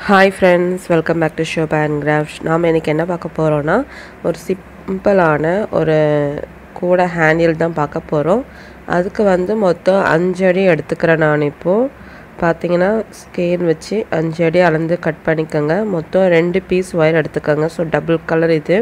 hi friends welcome back to show and craft நாம் இன்றைக்கி என்ன பார்க்க போகிறோன்னா ஒரு சிம்பிளான ஒரு கூட ஹேண்டில் தான் பார்க்க போகிறோம் அதுக்கு வந்து மொத்தம் அஞ்சு அடி எடுத்துக்கிறேன் நான் இப்போது பார்த்தீங்கன்னா ஸ்கேல் வச்சு அஞ்சு அடி அளந்து கட் பண்ணிக்கோங்க மொத்தம் ரெண்டு பீஸ் ஒயர் எடுத்துக்கோங்க ஸோ டபுள் கலர் இது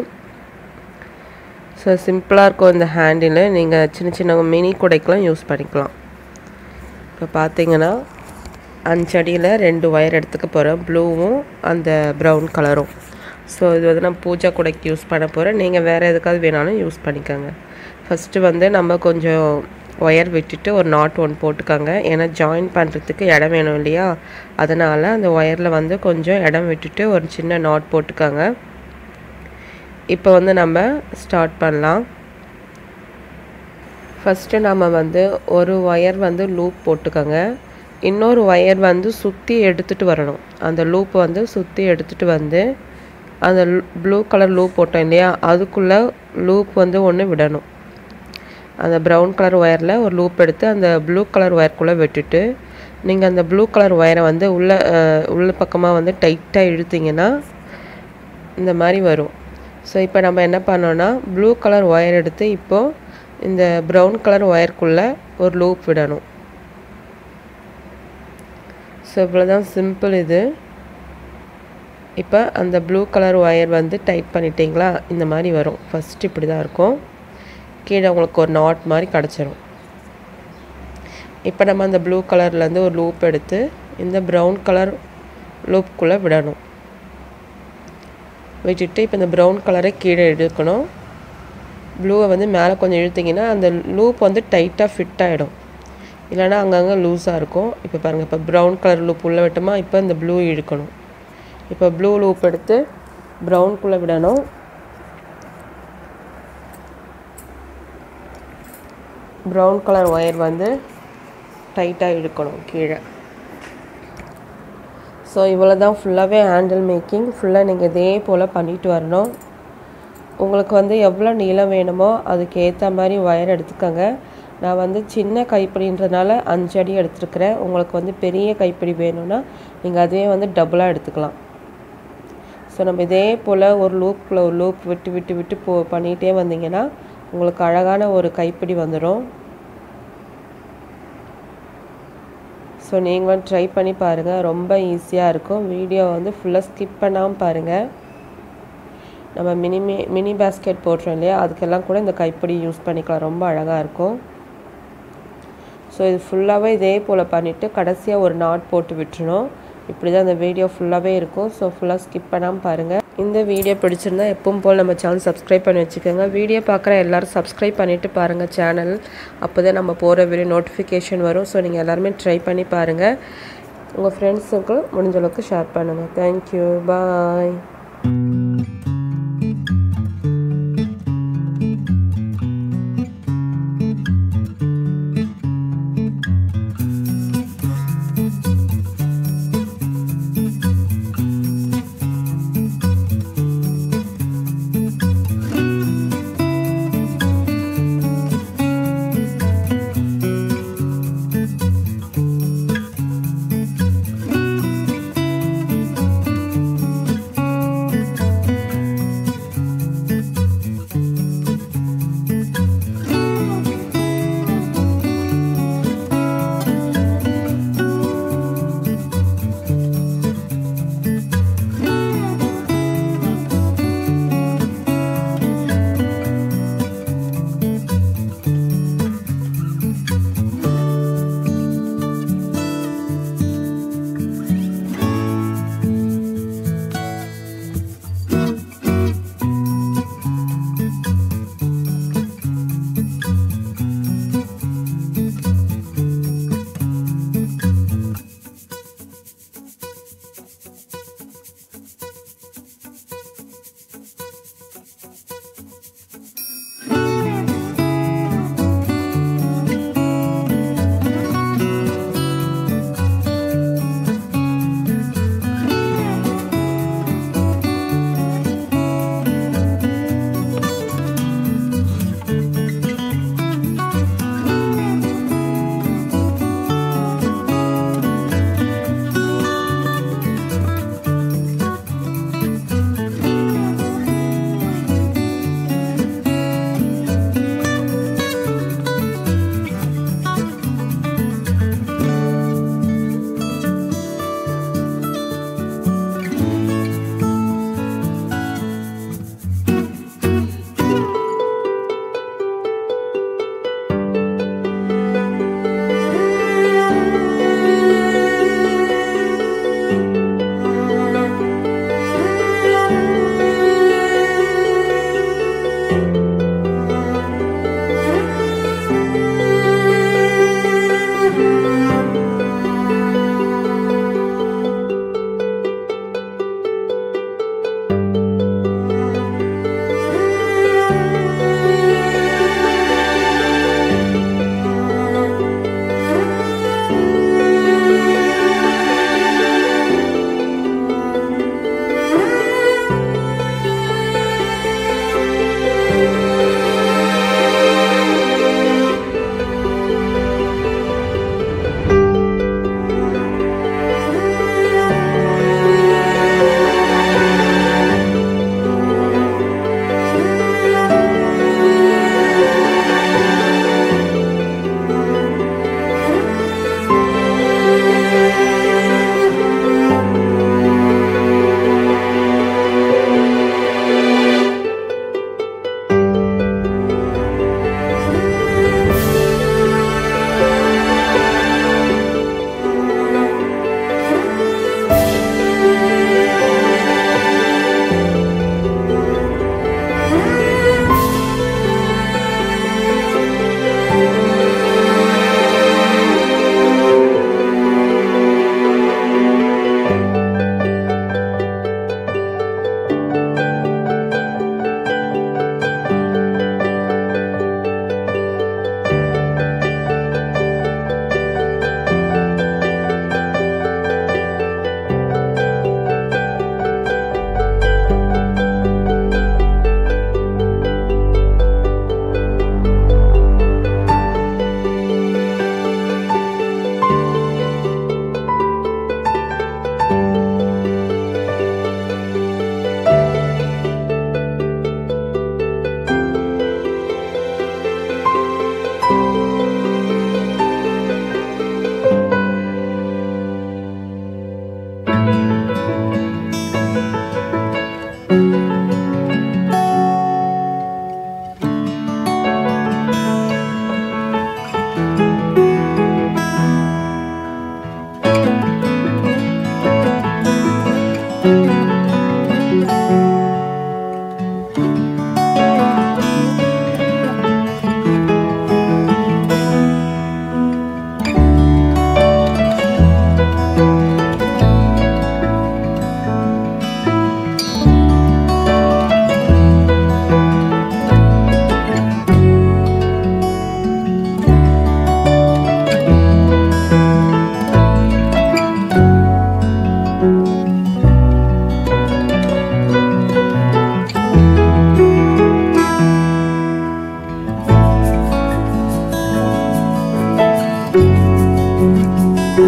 ஸோ சிம்பிளாக இருக்கும் இந்த ஹேண்டில் நீங்கள் சின்ன சின்ன மினி குடைக்கெலாம் யூஸ் பண்ணிக்கலாம் இப்போ பார்த்தீங்கன்னா அஞ்சு அடியில் ரெண்டு ஒயர் எடுத்துக்க போகிறேன் ப்ளூவும் அந்த ப்ரௌன் கலரும் ஸோ இது வந்து நான் பூஜா குடைக்கு யூஸ் பண்ண போகிறேன் நீங்கள் வேறு எதுக்காவது வேணாலும் யூஸ் பண்ணிக்கோங்க ஃபஸ்ட்டு வந்து நம்ம கொஞ்சம் ஒயர் விட்டுட்டு ஒரு நாட் ஒன் போட்டுக்கோங்க ஏன்னா ஜாயின் பண்ணுறதுக்கு இடம் வேணும் இல்லையா அதனால் அந்த ஒயரில் வந்து கொஞ்சம் இடம் விட்டுட்டு ஒரு சின்ன நாட் போட்டுக்கோங்க இப்போ வந்து நம்ம ஸ்டார்ட் பண்ணலாம் ஃபஸ்ட்டு நம்ம வந்து ஒரு ஒயர் வந்து லூப் போட்டுக்கோங்க இன்னொரு ஒயர் வந்து சுற்றி எடுத்துகிட்டு வரணும் அந்த லூப் வந்து சுற்றி எடுத்துகிட்டு வந்து அந்த ப்ளூ கலர் லூப் போட்டோம் இல்லையா அதுக்குள்ளே லூப் வந்து ஒன்று விடணும் அந்த ப்ரௌன் கலர் ஒயரில் ஒரு லூப் எடுத்து அந்த ப்ளூ கலர் ஒயர்க்குள்ளே விட்டுட்டு நீங்கள் அந்த ப்ளூ கலர் ஒயரை வந்து உள்ள உள்ள பக்கமாக வந்து டைட்டாக இழுத்தீங்கன்னா இந்த மாதிரி வரும் ஸோ இப்போ நம்ம என்ன பண்ணோன்னா ப்ளூ கலர் ஒயர் எடுத்து இப்போது இந்த ப்ரௌன் கலர் ஒயர்க்குள்ளே ஒரு லூப் விடணும் ஸோ இவ்வளோதான் சிம்பிள் இது இப்போ அந்த ப்ளூ கலர் ஒயர் வந்து டைட் பண்ணிட்டீங்களா இந்த மாதிரி வரும் ஃபஸ்ட் இப்படி தான் இருக்கும் கீழே உங்களுக்கு ஒரு நாட் மாதிரி கிடச்சிரும் இப்போ நம்ம அந்த ப்ளூ கலர்லேருந்து ஒரு லூப் எடுத்து இந்த ப்ரௌன் கலர் லூப்புக்குள்ளே விடணும் விட்டுட்டு இப்போ இந்த ப்ரௌன் கலரை கீழே எடுக்கணும் ப்ளூவை வந்து மேலே கொஞ்சம் இழுத்திங்கன்னா அந்த லூப் வந்து டைட்டாக ஃபிட் ஆகிடும் இல்லைனா அங்கங்கே லூஸாக இருக்கும் இப்போ பாருங்கள் இப்போ ப்ரௌன் கலர் லூப் உள்ளே விட்டோமா இப்போ இந்த ப்ளூ இழுக்கணும் இப்போ ப்ளூ லூப் எடுத்து ப்ரௌனுக்குள்ளே விடணும் ப்ரௌன் கலர் ஒயர் வந்து டைட்டாக இழுக்கணும் கீழே ஸோ இவ்வளோ தான் ஃபுல்லாகவே ஹேண்டில் மேக்கிங் ஃபுல்லாக நீங்கள் இதே போல் பண்ணிட்டு வரணும் உங்களுக்கு வந்து எவ்வளோ நீளம் வேணுமோ அதுக்கு ஏற்ற மாதிரி ஒயர் எடுத்துக்கோங்க நான் வந்து சின்ன கைப்பிடின்றதுனால அஞ்சு அடி எடுத்துருக்கிறேன் உங்களுக்கு வந்து பெரிய கைப்பிடி வேணும்னா நீங்கள் அதுவே வந்து டபுளாக எடுத்துக்கலாம் ஸோ நம்ம இதே போல் ஒரு லூப்பில் ஒரு லூப் விட்டு விட்டு விட்டு போ பண்ணிகிட்டே வந்தீங்கன்னா உங்களுக்கு அழகான ஒரு கைப்பிடி வந்துடும் ஸோ நீங்களும் ட்ரை பண்ணி பாருங்கள் ரொம்ப ஈஸியாக இருக்கும் வீடியோ வந்து ஃபுல்லாக ஸ்கிப் பண்ணாமல் பாருங்கள் நம்ம மினி மினி பேஸ்கெட் போடுறோம் இல்லையா அதுக்கெல்லாம் கூட இந்த கைப்பிடி யூஸ் பண்ணிக்கலாம் ரொம்ப அழகாக இருக்கும் ஸோ இது ஃபுல்லாகவே இதே போல் பண்ணிவிட்டு கடைசியாக ஒரு நாட் போட்டு விட்டுருணும் இப்படி தான் இந்த வீடியோ ஃபுல்லாகவே இருக்கும் ஸோ ஃபுல்லாக ஸ்கிப் பண்ணாமல் பாருங்கள் இந்த வீடியோ பிடிச்சிருந்தா எப்பவும் போல் நம்ம சேனல் சப்ஸ்கிரைப் பண்ணி வச்சுக்கோங்க வீடியோ பார்க்குற எல்லோரும் சப்ஸ்கிரைப் பண்ணிவிட்டு பாருங்கள் சேனல் அப்போ தான் நம்ம போகிற வீடியோ நோட்டிஃபிகேஷன் வரும் ஸோ நீங்கள் எல்லாருமே ட்ரை பண்ணி பாருங்கள் உங்கள் ஃப்ரெண்ட்ஸுக்கு முடிஞ்ச அளவுக்கு ஷேர் பண்ணுங்கள் தேங்க்யூ பாய்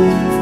you